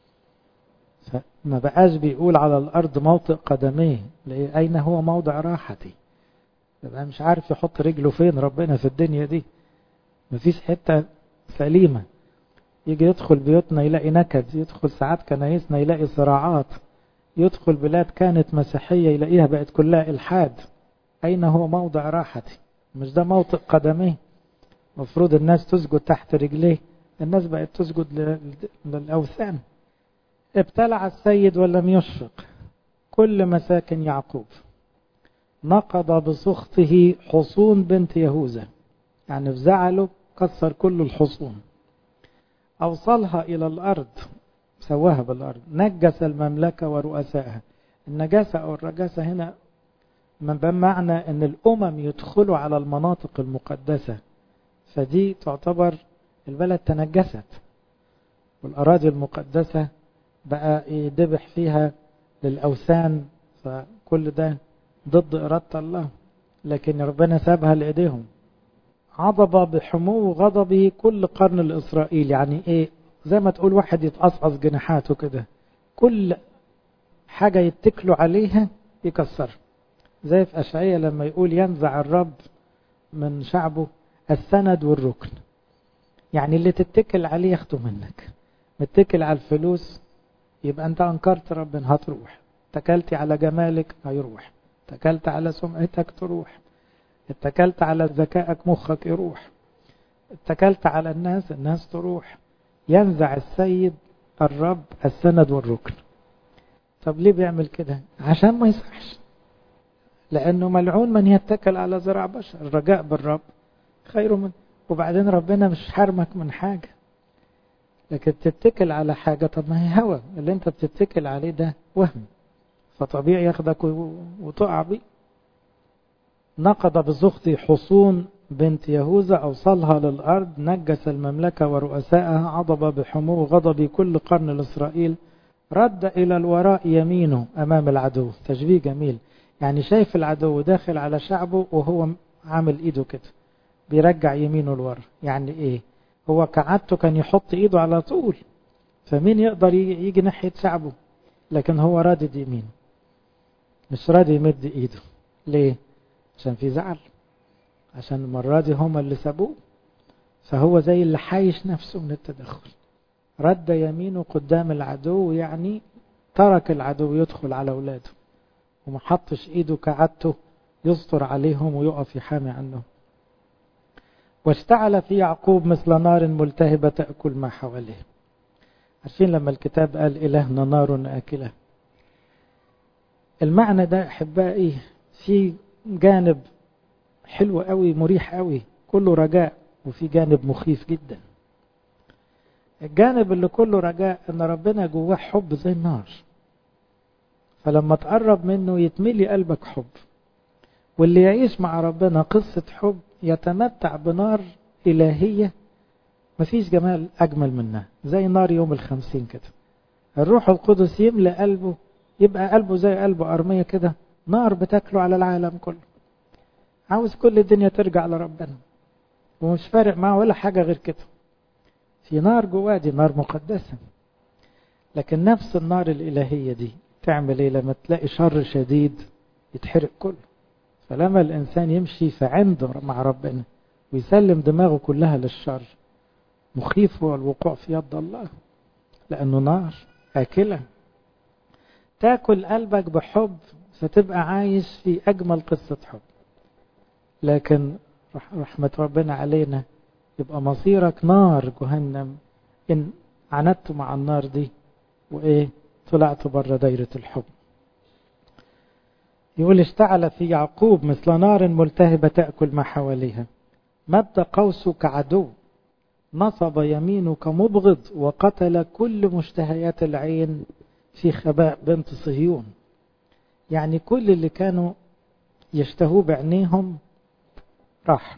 فما بقاش بيقول على الأرض موطئ قدميه أين هو موضع راحتي يبقى مش عارف يحط رجله فين ربنا في الدنيا دي مفيش حتة سليمة يجي يدخل بيوتنا يلاقي نكد يدخل ساعات كنايسنا يلاقي صراعات يدخل بلاد كانت مسيحية يلاقيها بقت كلها إلحاد أين هو موضع راحتي مش ده موطئ قدميه مفروض الناس تسجد تحت رجليه الناس بقت تسجد للأوثان ابتلع السيد ولم يشفق كل مساكن يعقوب نقض بسخطه حصون بنت يهوذا يعني في زعله كسر كل الحصون أوصلها إلى الأرض سواها بالأرض نجس المملكة ورؤسائها النجاسة أو الرجاسة هنا بمعنى أن الأمم يدخلوا على المناطق المقدسة فدي تعتبر البلد تنجست والأراضي المقدسة بقى يدبح فيها للأوثان فكل ده ضد إرادة الله لكن ربنا سابها لإيديهم عضب بحمو غضبه كل قرن الإسرائيل يعني إيه زي ما تقول واحد يتقصقص جناحاته كده كل حاجة يتكلوا عليها يكسر زي في أشعية لما يقول ينزع الرب من شعبه السند والركن يعني اللي تتكل عليه ياخده منك متكل على الفلوس يبقى انت انكرت ربنا هتروح اتكلت على جمالك هيروح اتكلت على سمعتك تروح اتكلت على ذكائك مخك يروح اتكلت على الناس الناس تروح ينزع السيد الرب السند والركن طب ليه بيعمل كده عشان ما يصحش لانه ملعون من يتكل على ذراع بشر الرجاء بالرب خير من وبعدين ربنا مش حرمك من حاجه لكن تتكل على حاجة طب ما هي هوى اللي انت بتتكل عليه ده وهم فطبيعي ياخدك وتقع بيه نقض بزخت حصون بنت يهوذا أوصلها للأرض نجس المملكة ورؤسائها عضب بحمو غضب كل قرن لإسرائيل رد إلى الوراء يمينه أمام العدو تشبيه جميل يعني شايف العدو داخل على شعبه وهو عامل إيده كده بيرجع يمينه لورا يعني إيه هو كعادته كان يحط إيده على طول فمين يقدر يجي ناحية شعبه لكن هو رادد يمينه مش راضي يمد إيده ليه عشان في زعل عشان المرة دي هما اللي سابوه فهو زي اللي حايش نفسه من التدخل رد يمينه قدام العدو يعني ترك العدو يدخل على أولاده وما حطش إيده كعادته يستر عليهم ويقف يحامي عنهم واشتعل في يعقوب مثل نار ملتهبة تأكل ما حواليه عارفين لما الكتاب قال إلهنا نار آكلة المعنى ده أحبائي في جانب حلو قوي مريح قوي كله رجاء وفي جانب مخيف جدا الجانب اللي كله رجاء ان ربنا جواه حب زي النار فلما تقرب منه يتملي قلبك حب واللي يعيش مع ربنا قصة حب يتمتع بنار إلهية مفيش جمال أجمل منها زي نار يوم الخمسين كده الروح القدس يملى قلبه يبقى قلبه زي قلب أرمية كده نار بتاكله على العالم كله عاوز كل الدنيا ترجع لربنا ومش فارق معاه ولا حاجة غير كده في نار جواه دي نار مقدسة لكن نفس النار الإلهية دي تعمل ايه لما تلاقي شر شديد يتحرق كله فلما الإنسان يمشي في عنده مع ربنا ويسلم دماغه كلها للشر مخيف هو الوقوع في يد الله لأنه نار آكلة تاكل قلبك بحب فتبقى عايش في أجمل قصة حب لكن رحمة ربنا علينا يبقى مصيرك نار جهنم إن عندت مع النار دي وإيه طلعت بره دايرة الحب يقول اشتعل في يعقوب مثل نار ملتهبة تأكل ما حواليها مد قوسك عدو نصب يمينك مبغض وقتل كل مشتهيات العين في خباء بنت صهيون يعني كل اللي كانوا يشتهوه بعينيهم راح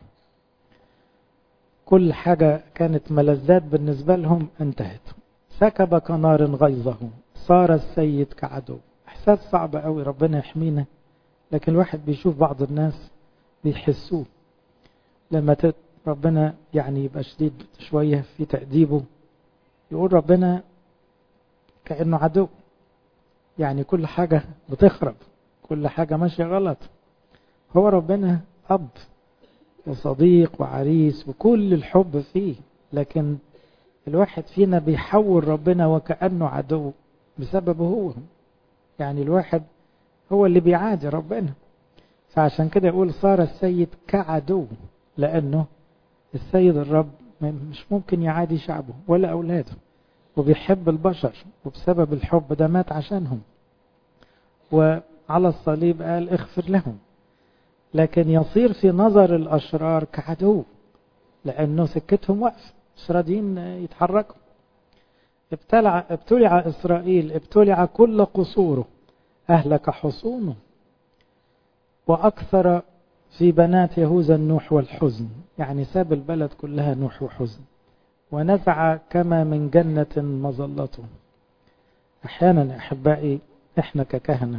كل حاجة كانت ملذات بالنسبة لهم انتهت سكب كنار غيظه صار السيد كعدو احساس صعب قوي ربنا يحمينا لكن الواحد بيشوف بعض الناس بيحسوه لما ربنا يعني يبقى شديد شوية في تأديبه يقول ربنا كأنه عدو يعني كل حاجة بتخرب كل حاجة ماشية غلط هو ربنا أب وصديق وعريس وكل الحب فيه لكن الواحد فينا بيحول ربنا وكأنه عدو بسببه هو يعني الواحد هو اللي بيعادي ربنا فعشان كده يقول صار السيد كعدو لأنه السيد الرب مش ممكن يعادي شعبه ولا أولاده وبيحب البشر وبسبب الحب ده مات عشانهم وعلى الصليب قال اغفر لهم لكن يصير في نظر الأشرار كعدو لأنه سكتهم وقف مش راضيين يتحركوا ابتلع, ابتلع إسرائيل ابتلع كل قصوره أهلك حصونه وأكثر في بنات يهوذا النوح والحزن يعني ساب البلد كلها نوح وحزن ونزع كما من جنة مظلته أحيانا أحبائي إحنا ككهنة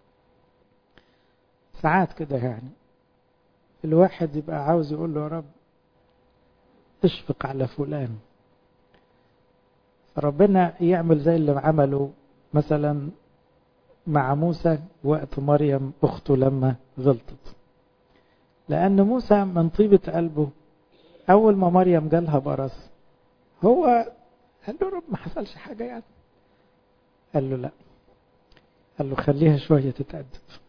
ساعات كده يعني الواحد يبقى عاوز يقول له يا رب اشفق على فلان فربنا يعمل زي اللي عمله مثلا مع موسى وقت مريم أخته لما غلطت لأن موسى من طيبة قلبه أول ما مريم جالها برص هو قال له رب ما حصلش حاجة يعني قال له لا قال له خليها شوية تتأدب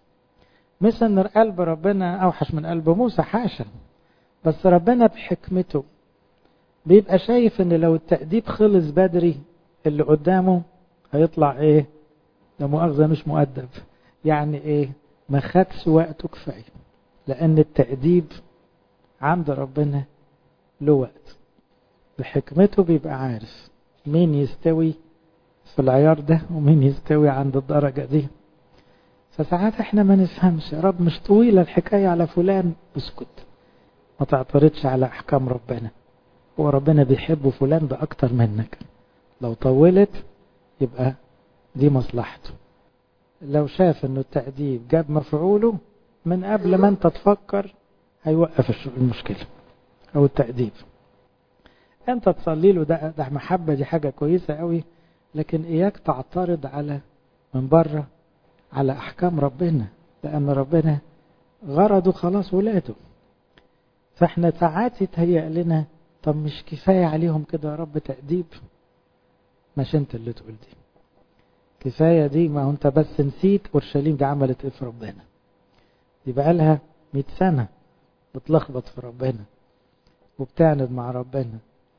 مش ان قلب ربنا اوحش من قلب موسى حاشا بس ربنا بحكمته بيبقى شايف ان لو التأديب خلص بدري اللي قدامه هيطلع ايه لا مؤاخذة مش مؤدب يعني ايه ما خدش وقته كفاية لان التأديب عند ربنا له وقت بحكمته بيبقى عارف مين يستوي في العيار ده ومين يستوي عند الدرجة دي فساعات احنا ما نفهمش يا رب مش طويلة الحكاية على فلان اسكت ما تعترضش على احكام ربنا هو ربنا بيحب فلان ده اكتر منك لو طولت يبقى دي مصلحته لو شاف انه التأديب جاب مفعوله من قبل ما انت تفكر هيوقف المشكلة او التأديب انت تصلي له ده, ده محبة دي حاجة كويسة قوي لكن اياك تعترض على من بره على احكام ربنا لان ربنا غرضه خلاص ولاده فاحنا ساعات يتهيأ لنا طب مش كفاية عليهم كده يا رب تأديب مش انت اللي تقول دي كفاية دي ما هو انت بس نسيت اورشليم دي عملت ايه في ربنا دي بقالها 100 سنة بتلخبط في ربنا وبتعند مع ربنا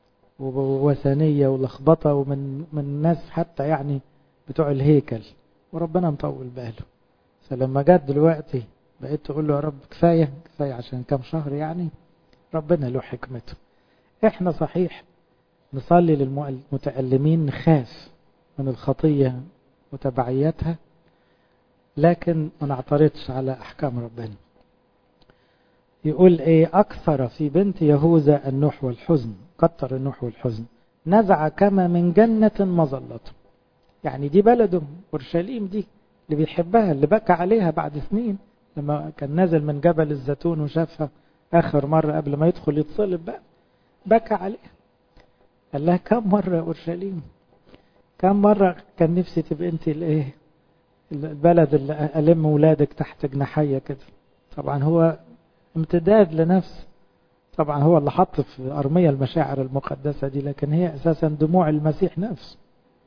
ووثنية ولخبطة ومن من ناس حتى يعني بتوع الهيكل وربنا مطول باله فلما جت دلوقتي بقيت تقول له يا رب كفاية كفاية عشان كام شهر يعني ربنا له حكمته احنا صحيح نصلي للمتألمين نخاف من الخطية وتبعياتها لكن ما نعترضش على أحكام ربنا يقول ايه أكثر في بنت يهوذا النوح والحزن كتر النوح والحزن نزع كما من جنة مظلته يعني دي بلده اورشليم دي اللي بيحبها اللي بكى عليها بعد سنين لما كان نازل من جبل الزيتون وشافها اخر مرة قبل ما يدخل يتصلب بقى بكى عليها قال لها كم مرة اورشليم كم مرة كان نفسي تبقى انت الايه البلد اللي ألم ولادك تحت جناحية كده طبعا هو امتداد لنفس طبعا هو اللي حط في أرمية المشاعر المقدسة دي لكن هي أساسا دموع المسيح نفسه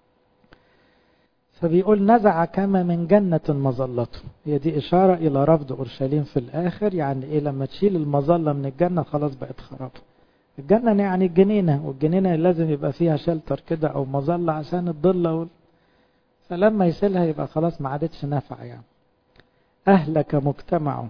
فبيقول نزع كما من جنة مظلته هي دي إشارة إلى رفض أورشليم في الآخر يعني إيه لما تشيل المظلة من الجنة خلاص بقت خراب الجنة يعني الجنينة والجنينة لازم يبقى فيها شلتر كده أو مظلة عشان الضلة وال... فلما يشيلها يبقى خلاص ما عادتش نافعة يعني أهلك مجتمعه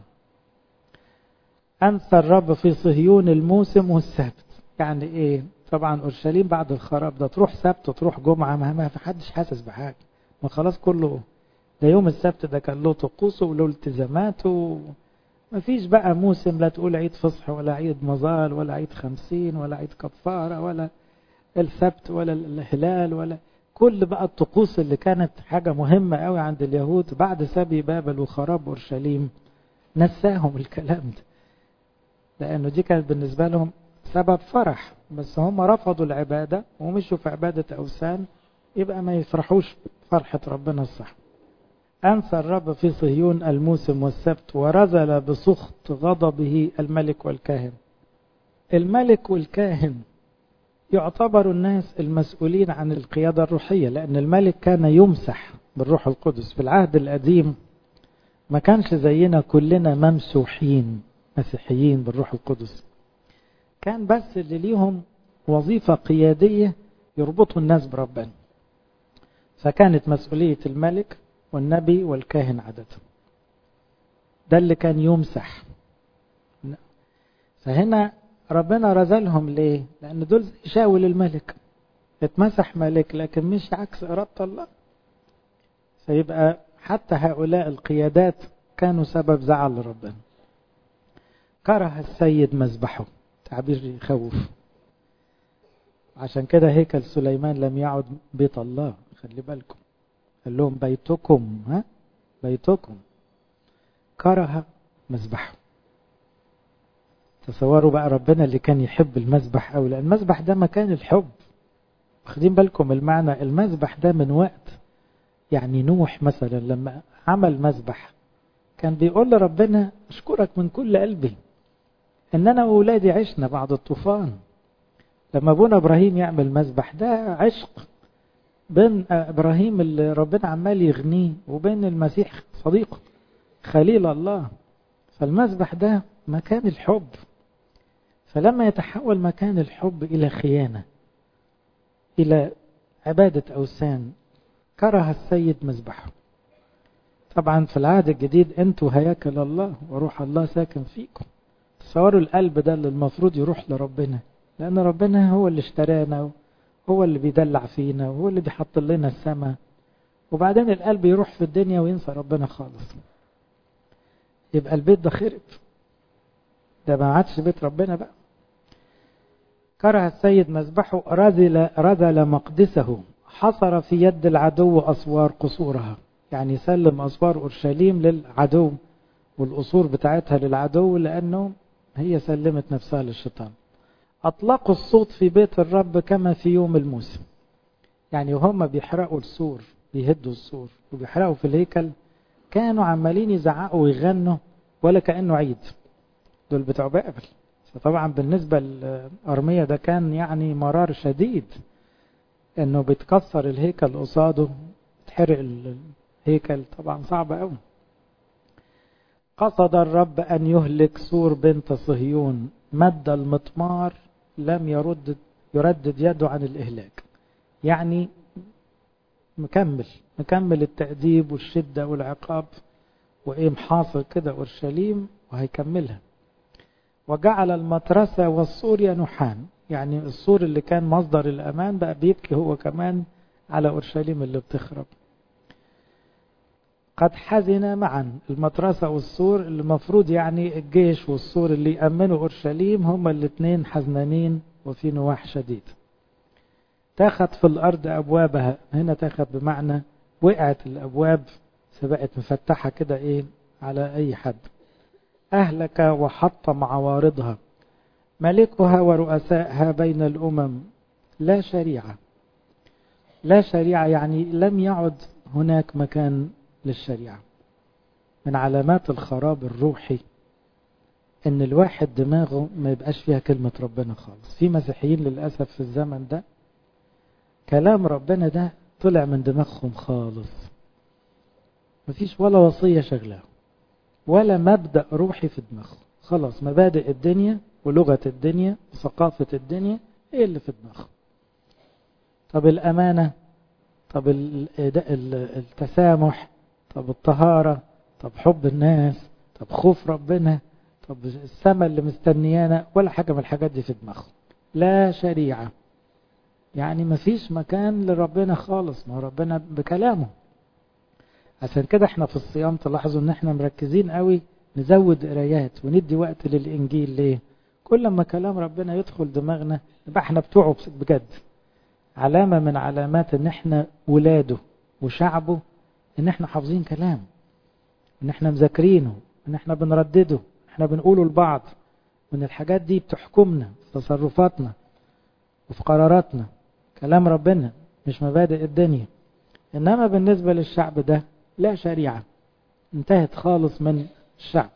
أنسى الرب في صهيون الموسم والسبت يعني إيه طبعا أورشليم بعد الخراب ده تروح سبت وتروح جمعة ما, ما في حدش حاسس بحاجة ما خلاص كله ده يوم السبت ده كان له طقوسه وله التزاماته مفيش بقى موسم لا تقول عيد فصح ولا عيد مظال ولا عيد خمسين ولا عيد كفارة ولا السبت ولا الهلال ولا كل بقى الطقوس اللي كانت حاجة مهمة قوي عند اليهود بعد سبي بابل وخراب أورشليم نساهم الكلام ده لأنه دي كانت بالنسبة لهم سبب فرح بس هم رفضوا العبادة ومشوا في عبادة أوثان يبقى ما يفرحوش فرحة ربنا الصح أنسى الرب في صهيون الموسم والسبت ورزل بسخط غضبه الملك والكاهن الملك والكاهن يعتبر الناس المسؤولين عن القيادة الروحية لأن الملك كان يمسح بالروح القدس في العهد القديم ما كانش زينا كلنا ممسوحين مسيحيين بالروح القدس كان بس اللي ليهم وظيفة قيادية يربطوا الناس بربنا فكانت مسؤولية الملك والنبي والكاهن عادة ده اللي كان يمسح فهنا ربنا رزلهم ليه لأن دول شاول الملك اتمسح ملك لكن مش عكس إرادة الله فيبقى حتى هؤلاء القيادات كانوا سبب زعل لربنا كره السيد مذبحه تعبير يخوف عشان كده هيكل سليمان لم يعد بيت الله خلي بالكم قال لهم بيتكم ها بيتكم كره مذبحه تصوروا بقى ربنا اللي كان يحب المذبح أو لأن المذبح ده مكان الحب واخدين بالكم المعنى المذبح ده من وقت يعني نوح مثلا لما عمل مذبح كان بيقول لربنا اشكرك من كل قلبي ان انا واولادي عشنا بعد الطوفان لما ابونا ابراهيم يعمل مذبح ده عشق بين ابراهيم اللي ربنا عمال يغنيه وبين المسيح صديقه خليل الله فالمذبح ده مكان الحب فلما يتحول مكان الحب الى خيانه الى عباده اوثان كره السيد مذبحه طبعا في العهد الجديد انتوا هياكل الله وروح الله ساكن فيكم تصوروا القلب ده اللي المفروض يروح لربنا لان ربنا هو اللي اشترانا هو اللي بيدلع فينا وهو اللي بيحط لنا السماء وبعدين القلب يروح في الدنيا وينسى ربنا خالص يبقى البيت ده خرب ده ما عادش بيت ربنا بقى كره السيد مذبحه رذل رذل مقدسه حصر في يد العدو أسوار قصورها يعني سلم أسوار أورشليم للعدو والقصور بتاعتها للعدو لأنه هي سلمت نفسها للشيطان أطلقوا الصوت في بيت الرب كما في يوم الموسم يعني وهم بيحرقوا السور بيهدوا السور وبيحرقوا في الهيكل كانوا عمالين يزعقوا ويغنوا ولا كأنه عيد دول بتوع بابل فطبعا بالنسبة لأرمية ده كان يعني مرار شديد انه بتكسر الهيكل قصاده تحرق الهيكل طبعا صعب قوي قصد الرب ان يهلك سور بنت صهيون مد المطمار لم يرد يردد يده عن الاهلاك يعني مكمل مكمل التأديب والشدة والعقاب وإيه محاصر كده أورشليم وهيكملها وجعل المترسة والسور ينحان يعني السور اللي كان مصدر الأمان بقى بيبكي هو كمان على أورشليم اللي بتخرب قد حزن معا المترسة والسور اللي المفروض يعني الجيش والسور اللي يأمنوا أورشليم هما الاثنين حزنانين وفي نواح شديد تاخت في الأرض أبوابها هنا تاخت بمعنى وقعت الأبواب فبقت مفتحة كده إيه على أي حد أهلك وحطم عوارضها ملكها ورؤسائها بين الأمم لا شريعة لا شريعة يعني لم يعد هناك مكان للشريعة من علامات الخراب الروحي ان الواحد دماغه ما يبقاش فيها كلمة ربنا خالص في مسيحيين للأسف في الزمن ده كلام ربنا ده طلع من دماغهم خالص مفيش ولا وصية شغلة ولا مبدأ روحي في دماغه خلاص مبادئ الدنيا ولغة الدنيا وثقافة الدنيا ايه اللي في دماغه طب الأمانة طب التسامح طب الطهارة طب حب الناس طب خوف ربنا طب السماء اللي مستنيانا ولا حاجة من الحاجات دي في دماغه لا شريعة يعني مفيش مكان لربنا خالص ما ربنا بكلامه عشان كده احنا في الصيام تلاحظوا ان احنا مركزين قوي نزود قرايات وندي وقت للإنجيل ليه كل ما كلام ربنا يدخل دماغنا يبقى احنا بتوعه بجد علامة من علامات ان احنا ولاده وشعبه ان احنا حافظين كلام ان احنا مذاكرينه ان احنا بنردده احنا بنقوله لبعض وان الحاجات دي بتحكمنا في تصرفاتنا وفي قراراتنا كلام ربنا مش مبادئ الدنيا انما بالنسبة للشعب ده لا شريعة انتهت خالص من الشعب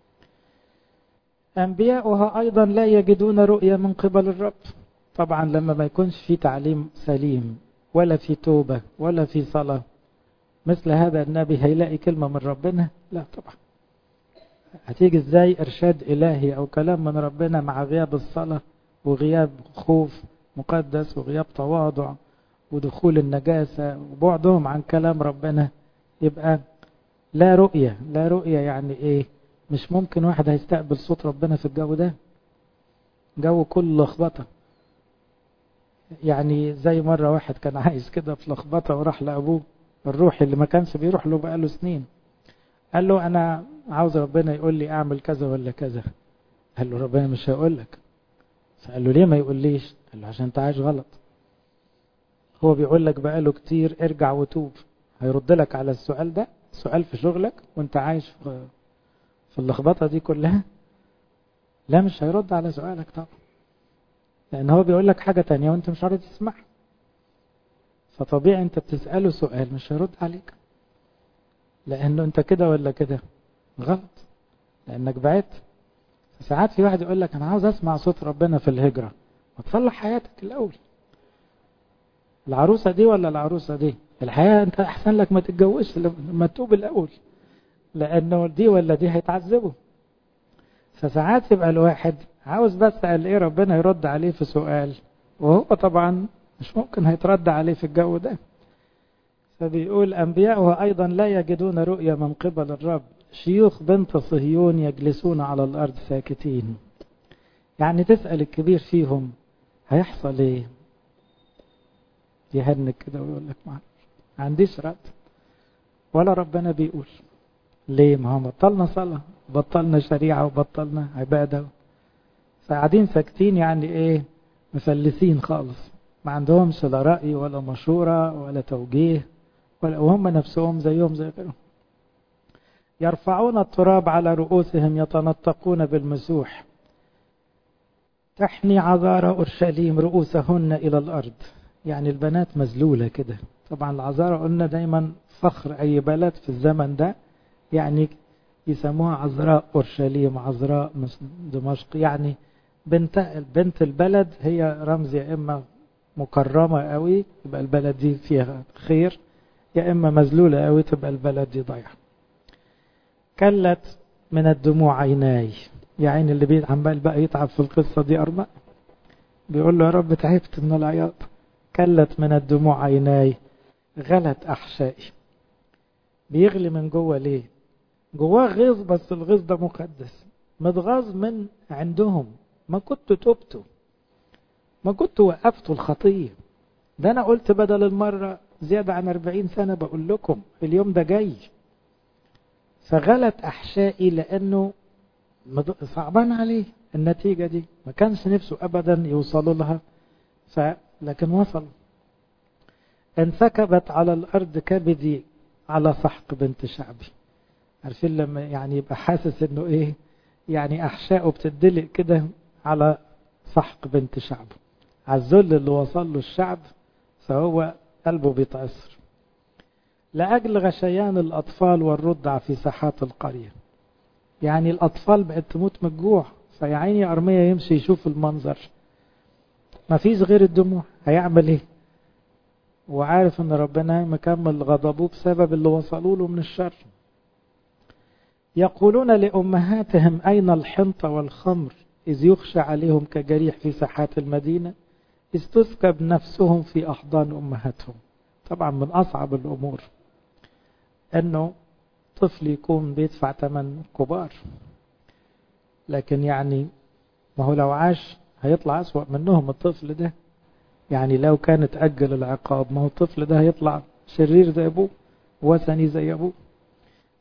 أنبياؤها أيضا لا يجدون رؤية من قبل الرب طبعا لما ما يكونش في تعليم سليم ولا في توبة ولا في صلاة مثل هذا النبي هيلاقي كلمة من ربنا لا طبعا هتيجي ازاي ارشاد الهي او كلام من ربنا مع غياب الصلاة وغياب خوف مقدس وغياب تواضع ودخول النجاسة وبعدهم عن كلام ربنا يبقى لا رؤية لا رؤية يعني ايه مش ممكن واحد هيستقبل صوت ربنا في الجو ده جو كله لخبطة يعني زي مرة واحد كان عايز كده في لخبطة وراح لأبوه الروحي اللي ما كانش بيروح له بقاله سنين قال له أنا عاوز ربنا يقول لي أعمل كذا ولا كذا قال له ربنا مش هيقول لك فقال له ليه ما يقوليش قال له عشان انت عايش غلط هو بيقول لك بقاله كتير ارجع وتوب هيرد لك على السؤال ده سؤال في شغلك وانت عايش في في اللخبطة دي كلها لا مش هيرد على سؤالك طبعا لأن هو بيقول لك حاجة تانية وانت مش عارف تسمعها فطبيعي انت بتسأله سؤال مش هيرد عليك لأنه انت كده ولا كده غلط لأنك بعدت ساعات في واحد يقول لك أنا عاوز أسمع صوت ربنا في الهجرة وتصلح حياتك الأول العروسة دي ولا العروسة دي الحياة انت أحسن لك ما تتجوزش لما تتوب الأول لأنه دي ولا دي هيتعذبوا فساعات يبقى الواحد عاوز بس قال ايه ربنا يرد عليه في سؤال وهو طبعا مش ممكن هيترد عليه في الجو ده فبيقول أنبياؤها أيضا لا يجدون رؤية من قبل الرب شيوخ بنت صهيون يجلسون على الأرض ساكتين يعني تسأل الكبير فيهم هيحصل ايه يهنك كده ويقول لك ما عنديش رد ولا ربنا بيقول ليه ما هو بطلنا صلاة بطلنا شريعة وبطلنا عبادة فقاعدين ساكتين يعني ايه مفلسين خالص ما عندهمش لا رأي ولا مشورة ولا توجيه ولا وهم نفسهم زيهم زي غيرهم يرفعون التراب على رؤوسهم يتنطقون بالمسوح تحني عذارى أورشليم رؤوسهن إلى الأرض يعني البنات مذلولة كده طبعا العذارى قلنا دايما فخر أي بلد في الزمن ده يعني يسموها عذراء أورشليم عذراء دمشق يعني بنت بنت البلد هي رمز يا إما مكرمة قوي يبقى البلد دي فيها خير يا إما مذلولة قوي تبقى البلد دي ضيعة كلت من الدموع عيناي يا عين اللي بيت عمال بقى يتعب في القصة دي أرمى بيقول له يا رب تعبت من العياط كلت من الدموع عيناي غلت أحشائي بيغلي من جوه ليه جواه غيظ بس الغيظ ده مقدس متغاظ من عندهم ما كنت تبتوا ما كنت وقفتوا الخطية ده أنا قلت بدل المرة زيادة عن أربعين سنة بقول لكم اليوم ده جاي فغلت أحشائي لأنه صعبان عليه النتيجة دي ما كانش نفسه أبدا يوصلوا لها ف... لكن وصل انسكبت على الأرض كبدي على سحق بنت شعبي عارفين لما يعني يبقى حاسس انه ايه يعني احشائه بتدلق كده على سحق بنت شعبه على الذل اللي وصل له الشعب فهو قلبه بيتأثر لأجل غشيان الأطفال والرضع في ساحات القرية يعني الأطفال بقت تموت من الجوع فيا عيني أرمية يمشي يشوف المنظر ما فيش غير الدموع هيعمل ايه وعارف ان ربنا مكمل غضبه بسبب اللي وصلوا له من الشر يقولون لأمهاتهم أين الحنطة والخمر إذ يخشى عليهم كجريح في ساحات المدينة إذ تسكب نفسهم في أحضان أمهاتهم طبعا من أصعب الأمور أنه طفل يكون بيدفع ثمن كبار لكن يعني ما هو لو عاش هيطلع أسوأ منهم الطفل ده يعني لو كانت أجل العقاب ما هو الطفل ده هيطلع شرير زي أبوه وثني زي أبوه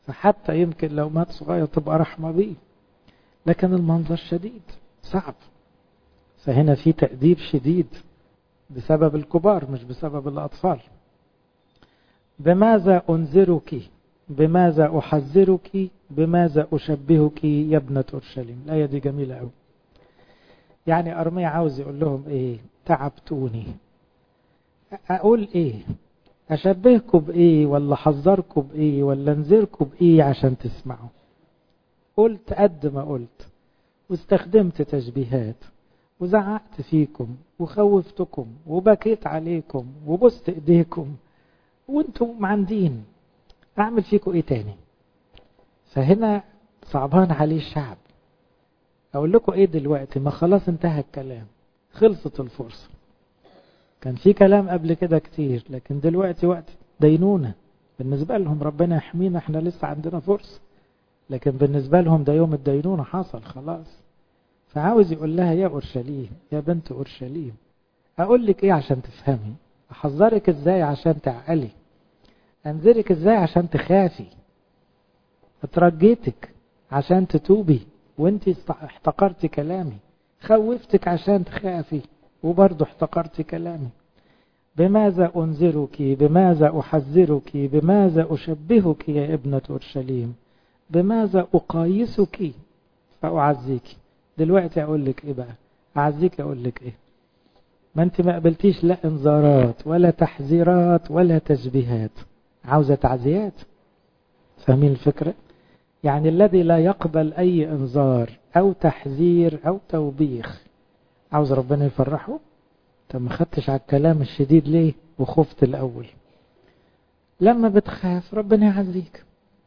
فحتى يمكن لو مات صغير تبقى رحمة بيه لكن المنظر شديد صعب فهنا في تأديب شديد بسبب الكبار مش بسبب الأطفال بماذا أنذرك بماذا أحذرك بماذا أشبهك يا ابنة أورشليم الآية دي جميلة أوي يعني أرميا عاوز يقول لهم إيه تعبتوني أقول إيه أشبهكم بإيه ولا حذركم بإيه ولا أنذركم بإيه عشان تسمعوا قلت قد ما قلت واستخدمت تشبيهات وزعقت فيكم وخوفتكم وبكيت عليكم وبست ايديكم وانتم معندين اعمل فيكم ايه تاني فهنا صعبان عليه الشعب اقول لكم ايه دلوقتي ما خلاص انتهى الكلام خلصت الفرصة كان في كلام قبل كده كتير لكن دلوقتي وقت دينونة بالنسبة لهم ربنا يحمينا احنا لسه عندنا فرصة لكن بالنسبة لهم ده يوم الدينونة حصل خلاص فعاوز يقول لها يا أورشليم يا بنت أورشليم أقول لك إيه عشان تفهمي أحذرك إزاي عشان تعقلي أنذرك إزاي عشان تخافي اترجيتك عشان تتوبي وانت احتقرتي كلامي خوفتك عشان تخافي وبرضه احتقرتي كلامي بماذا أنذرك بماذا أحذرك بماذا أشبهك يا ابنة أورشليم بماذا أقايسك فأعزيك دلوقتي أقول لك إيه بقى أعزيك أقول لك إيه ما أنت ما قبلتيش لا إنذارات ولا تحذيرات ولا تشبيهات عاوزة تعزيات فاهمين الفكرة يعني الذي لا يقبل أي إنذار أو تحذير أو توبيخ عاوز ربنا يفرحه طب ما خدتش على الكلام الشديد ليه وخفت الأول لما بتخاف ربنا يعزيك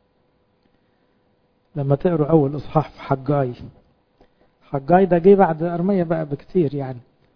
لما تقروا أول إصحاح في حجاي حجاي ده جه بعد أرمية بقى بكتير يعني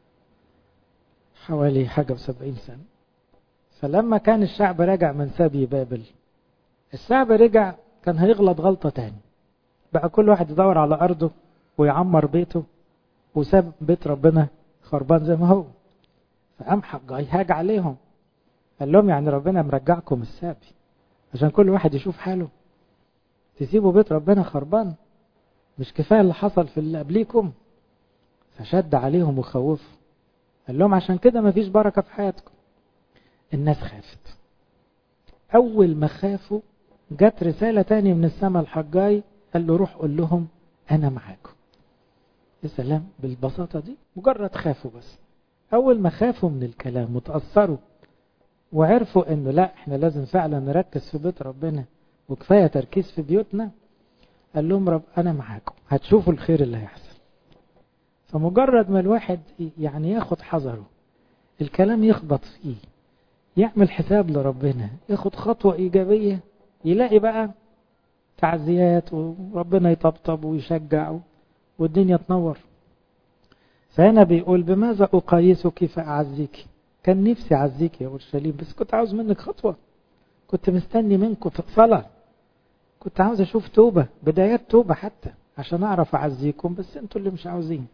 حوالي حاجة وسبعين سنة فلما كان الشعب راجع من سبي بابل الشعب رجع كان هيغلط غلطة تاني بقى كل واحد يدور على أرضه ويعمر بيته وساب بيت ربنا خربان زي ما هو فقام حجاي هاج عليهم قال لهم يعني ربنا مرجعكم السابي عشان كل واحد يشوف حاله تسيبوا بيت ربنا خربان مش كفاية اللي حصل في اللي قبليكم فشد عليهم وخوفوا قال لهم عشان كده مفيش بركة في حياتكم الناس خافت أول ما خافوا جت رسالة تاني من السماء الحجاي قال له روح قول لهم أنا معاكم يا سلام بالبساطة دي مجرد خافوا بس أول ما خافوا من الكلام وتأثروا وعرفوا إنه لا إحنا لازم فعلا نركز في بيت ربنا وكفاية تركيز في بيوتنا قال لهم رب أنا معاكم هتشوفوا الخير اللي هيحصل فمجرد ما الواحد يعني ياخد حذره الكلام يخبط فيه يعمل حساب لربنا ياخد خطوة إيجابية يلاقي بقى تعزيات وربنا يطبطب ويشجع والدنيا تنور فهنا بيقول بماذا أقايسك فأعزيك كان نفسي أعزيك يا أورشليم بس كنت عاوز منك خطوة كنت مستني منكم صلاة كنت عاوز أشوف توبة بدايات توبة حتى عشان أعرف أعزيكم بس أنتوا اللي مش عاوزين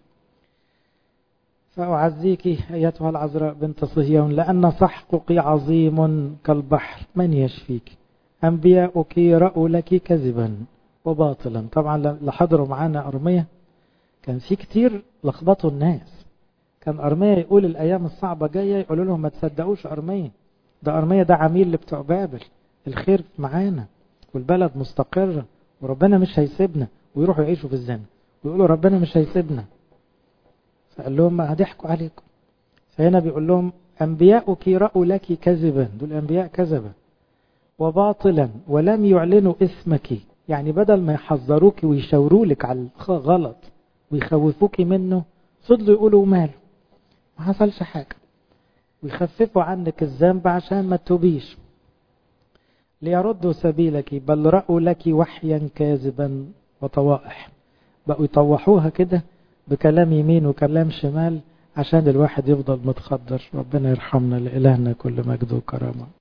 فأعزيك أيتها العذراء بنت صهيون لأن سحقك عظيم كالبحر من يشفيك أنبياؤك رأوا لك كذبا وباطلا طبعا اللي حضروا معانا أرمية كان في كتير لخبطوا الناس كان أرمية يقول الأيام الصعبة جاية يقولوا لهم ما تصدقوش أرمية ده أرمية ده عميل لبتوع بابل الخير معانا والبلد مستقرة وربنا مش هيسيبنا ويروحوا يعيشوا في الزنا ويقولوا ربنا مش هيسيبنا فقال لهم ما هضحكوا عليكم فهنا بيقول لهم أنبياؤك رأوا لك كذبا دول أنبياء كذبا وباطلا ولم يعلنوا اسمك يعني بدل ما يحذروك ويشاوروا لك على الغلط ويخوفوك منه فضلوا يقولوا ماله ما حصلش حاجة ويخففوا عنك الذنب عشان ما تتوبيش ليردوا سبيلك بل رأوا لك وحيا كاذبا وطوائح بقوا يطوحوها كده بكلام يمين وكلام شمال عشان الواحد يفضل متخدر ربنا يرحمنا لإلهنا كل مجد وكرامه